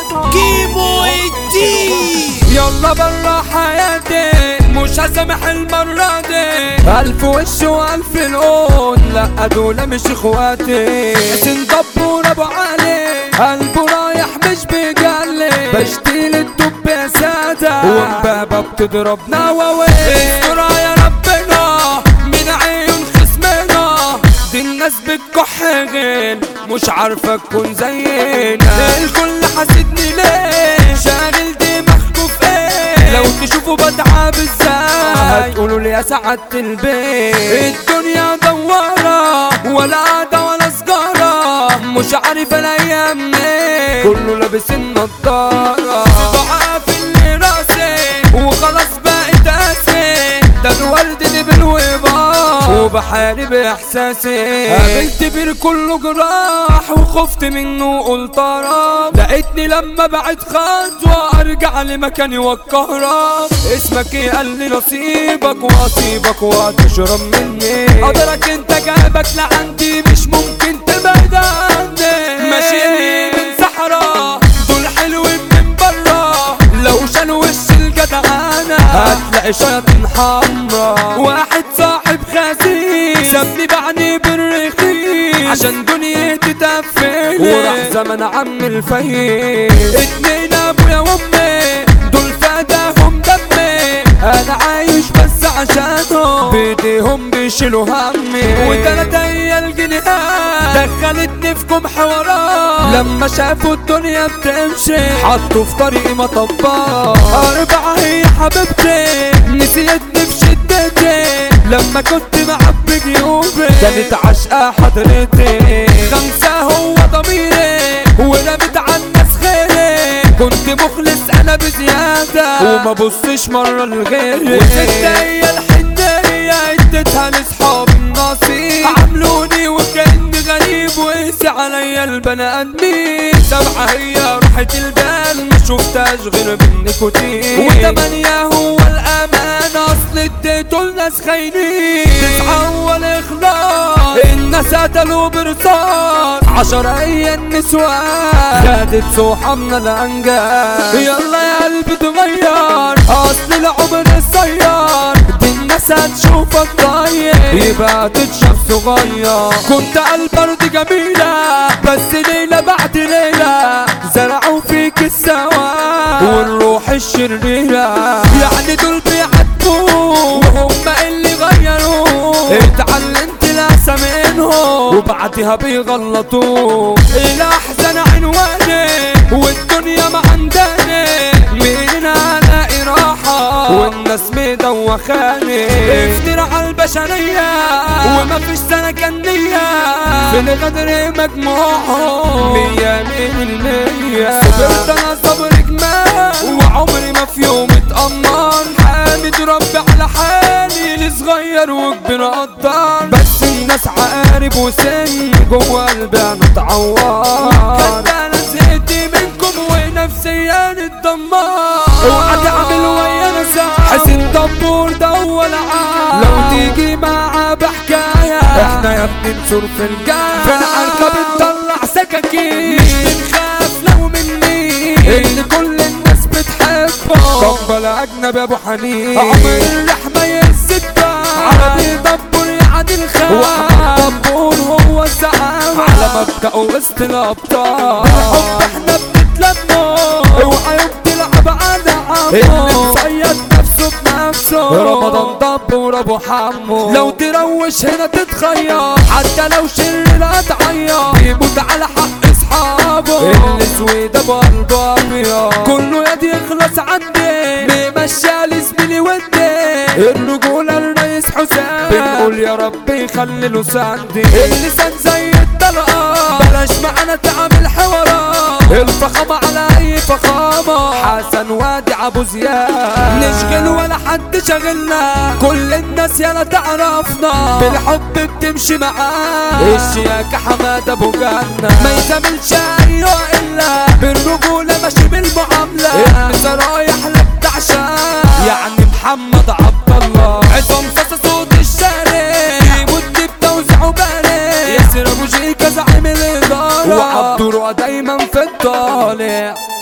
كيمو الدين يلا برا حياتي مش هسامح المرة دي ألف وش وألف لون لا دول مش اخواتي حسين دبور أبو علي قلبه رايح مش بيجلي بشتيل الدب يا سادة ومبابة بتضرب نواوي استر يا ربنا من عيون خصمنا دي الناس بتكح غين مش عارفة تكون زينا الكل حاسدني ليه شاغل دماغكوا في ايه لو تشوفوا بتعب ازاي هتقولوا لي يا سعادة البيت الدنيا دوارة ولا قعدة ولا سجارة مش عارف الايام منين كله لابس النضارة ضعاف اللي راسي وخلاص بقيت قاسي ده الورد اللي بالوبار وبحارب احساسي قابلت بير كله جراح وخفت منه قلت ارام لقيتني لما بعد خطوة ارجع لمكاني والكهرب اسمك ايه قال لي نصيبك واصيبك وهتشرب مني قدرك انت جايبك لعندي مش ممكن تبعد عني ماشي من صحراء دول حلوين من برا لو شالوا وش الجدعانة هتلاقي شياطين حمرا واحد صاحب خسيس سابني بعني بالرخيص عشان دنيتي تقفل وراح زمن عم الفهيم اتنين ابويا وامي دول فداهم دمي انا عايش بس عشانهم بايديهم بيشيلوا همي وتلات عيال جنيهات دخلتني في كم حوارات لما شافوا الدنيا بتمشي حطوا في طريقي مطبات أربعة هي حبيبتي نسيتني في شدتي لما كنت معبي جيوبي كانت عشقة حضرتي خمسة هو ضميري ورمت على الناس خيري كنت مخلص انا بزيادة وما بصش مرة لغيري وست هي الحنية اديتها لاصحاب النصيب عملوني وكأني غريب وقسي عليا البني ادمين سبعة هي راحة البال ما شفتهاش غير بالنيكوتين وتمانية هو الامان اصل اديته لناس خاينين تسعة هو الاخلاص الناس قتلوا برصاص عشرة هي النسوان خدت سوحة من الانجاز يلا يا قلبي تغير اصل العمر الصيار دي الناس هتشوفك ضايع يبقى تتشاف صغير كنت على البرد جميلة بس ليلة بعد ليلة زرعوا فيك السواد والروح الشريرة يعني دول بيعاتبوا وهم اللي غيروا اتعلمت الاسى منهم وبعدها بيغلطوا الاحزان عنواني والدنيا ما عندني مين الاقي راحة والناس مدوخاني افترى على البشرية وما فيش سنة كنية في الغدر مجموعهم مية من المية صبرت انا صبر جمال وعمري ما في يوم اتأمر حامد ربي على حالي لصغير وكبير قدر بس الناس عقارب وسن جوه قلبي انا اتعور كنت انا زهقت منكم ونفسيا اتدمر اوعى تعمل ويانا ساعة حسين دبور ده هو العار لو تيجي معاه بحكاية احنا يا ابني نسور في الجاية في العنكة بنطلع سكاكين مش بنخاف لو مني ان كل الناس بتحبه قبل اجنبي ابو حنين عمر الرحمة يسد عربي دبور يعني الخير واحمد دبور هو الزعامة على مبدأ وسط الابطال بالحب احنا بنتلموا اوعى يوم تلعب على عمو اللي مصيد نفسه بنفسه رمضان دبور ابو حمو لو تروش هنا تتخير حتى لو شرير هتعيط يموت على حق اصحابه الاسود ابو قلبه ابيض كله يد يخلص عندي بيمشي لزميلي ودي الرجولة الرئيس حسام بنقول يا رب يخلي له سندي اللسان زي الطلقة بلاش معانا تعمل حوارات الفخامة على اي فخامة حسن وادي ابو زياد نشغل ولا حد شغلنا كل الناس يلا تعرفنا بالحب بتمشي معاه الشياكة حماد ابو جنة ما يزاملش ايوه الا بالرجولة ماشي بالمعاملة النسا رايح للتعشان يعني محمد عبد الله عصام صاصة صوت الشارع يموت بتوزيعه بارع ياسر ابو شيكا زعيم الادارة وعبد الرؤى دايما في الطالع